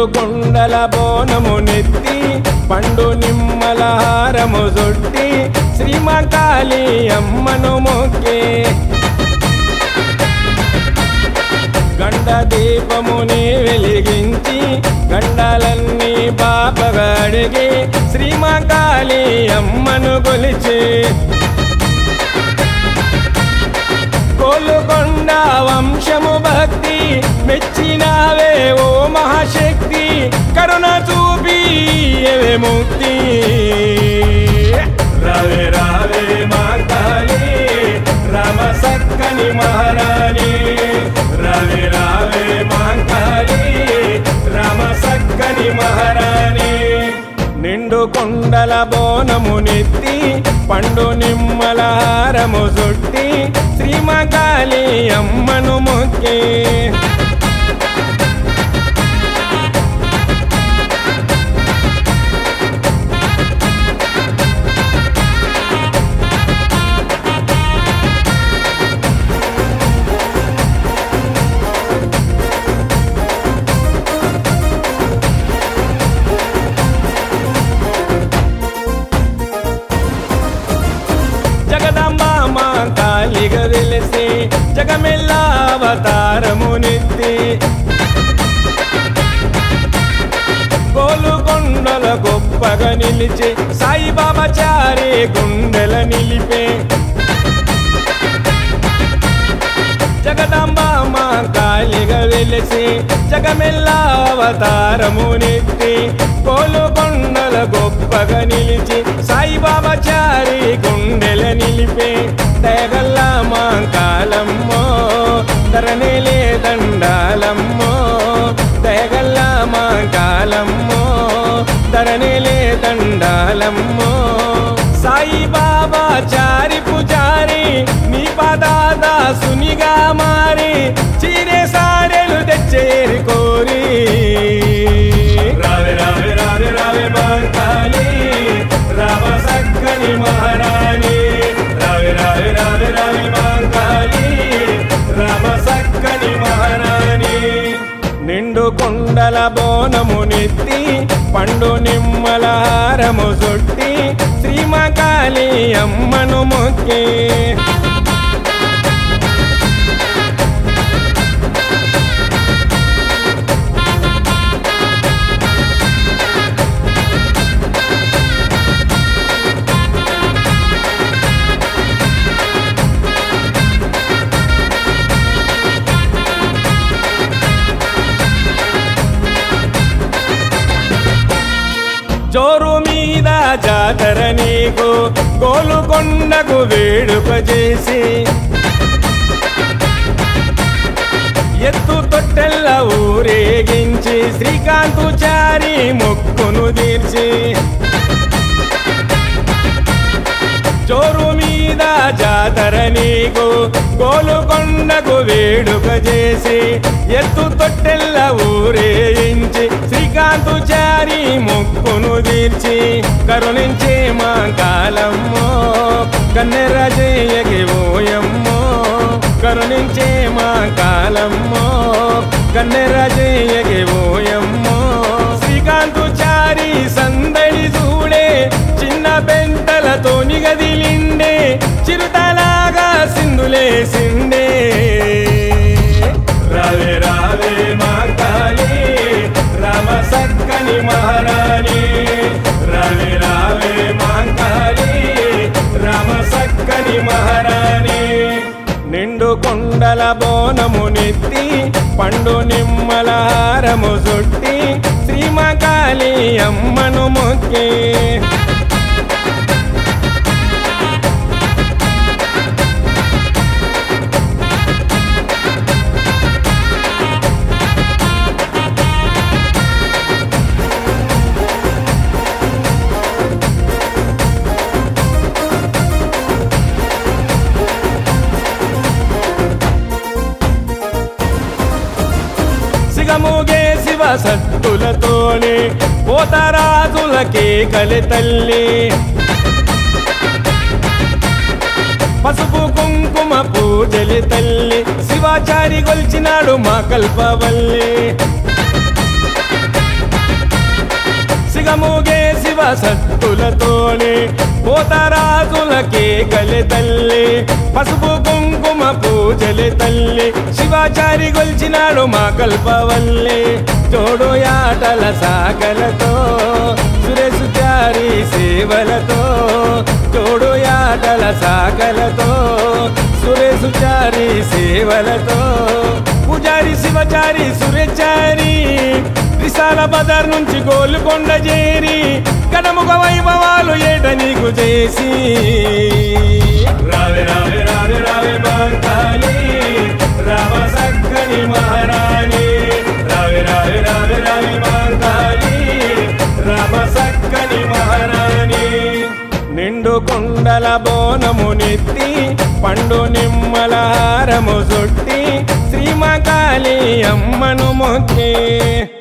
నిండు కొండల బోనము నెత్తి పండు నిమ్మల హారము జొట్టి శ్రీమకాళి అమ్మను మొక్కే గండ దీపముని వెలిగించి గండాలన్నీ పాపగా అడిగి శ్రీమకాళి అమ్మను కొలిచి కోలుకొండ వంశము భక్తి మెచ్చినావే ఓ మహాశక్తి కరుణ చూపి ఏవే ముక్తి రావే రావే మా కాళీ రామ సక్కని మహారాణి రావే రావే మా కాళీ రామ సక్కని మహారాణి నిండు కొండల బోనము నెత్తి పండు నిమ్మల హారము చుట్టి శ్రీమకాళి అమ్మను మొక్కి జగదంబ మా కాళిగా వెలిసి జగమెల్ల అవతారము నెత్తి గోలుకొండల గొప్పగా నిలిచి సాయిబాబా చారే గుండెల నిలిపే జగదంబ మా కాళిగా వెలిసి జగమెల్ల అవతారము నెత్తి కోలుకొండల గొప్పగా నిలిచి సాయిబాబా చారి గుండెల నిలిపే తెగల్ల మా కాలమ్మో ధరణిలే దండాలమ్మో తెగల్ల మా కాలమ్మో ధరణిలే దండాలమ్మో సాయిబాబా చారి పుజారి నీ పదాద సునిగా మారి చీరే సారెలు తెచ్చేరి కోరి రావే రావే రావే రావే మాంకాళి రామ సక్కని మహారాణి రావే రావే రావే రావే మాంకాళి రామ సక్కని మహారాణి నిండు కొండల బోనము నెత్తి పండు నిమ్మల హారము చుట్టి శ్రీమకాళి అమ్మను మొక్కి జోరు మీద జాతర నీకు గోలుకొండకు వేడుక చేసి ఎత్తు తొట్టెల్ల ఊరేగించి శ్రీకాంతు చారి మొక్కును తీర్చి జోరు మీద జాతర నీకు గోలుకొండకు వేడుక చేసి ఎత్తు తొట్టెల్ల ఊరేయించి శ్రీకాంతు చారి మొక్కును తీర్చి కరుణించే మా కాలమ్మో కన్నెర జయకి ఓయమ్మో కరుణించే మా కాలమ్మో కన్నెర జయకి ఓయమ్మో శ్రీకాంతు చారి సందడి చూడే చిన్న పెంటలతో నిగదిలిండే చిరుతలాగా సింధులేసిండే రావే రావే మా కాళీ రామ సక్కని మహారాణి రావే రావే మా కాళీ రామ సక్కని మహారాణి నిండు కొండల బోనము నెత్తి పండు నిమ్మల హారము చుట్టి శ్రీమకాళి అమ్మను మొక్కి సిగముగే శివ సత్తులతోనే పోతరాజులకే కలి తల్లి పసుపు కుంకుమ పూజలి తల్లి శివాచారి గొల్చినాడు మా కల్పవల్లి సిగముగే శివ సత్తులతోనే పోతరాజులకే గలె తల్లి పసుపు కుంకుమ పూజలే తల్లి శివాచారి గొల్చినాడు మా కల్పవల్లి తోడు యాటల సాగలతో సురేసు చారి సేవలతో తోడు యాటల సాగలతో సురేసు చారి సేవలతో పూజారి శివచారి సురేచారి విశాల బజార్ నుంచి గోల్కొండ చేరి కడముగ వైభవాలు ఏట నీకు చేసి రావే రావే రావే రావే మాంకాళి రామ సక్కని మహారాణి రావే రావే రావే రావే మాంకాళి రామ సక్కని మహారాణి నిండు కుండల బోనము నెత్తి పండు నిమ్మల హారము చుట్టి శ్రీమకాళి అమ్మను మొక్కి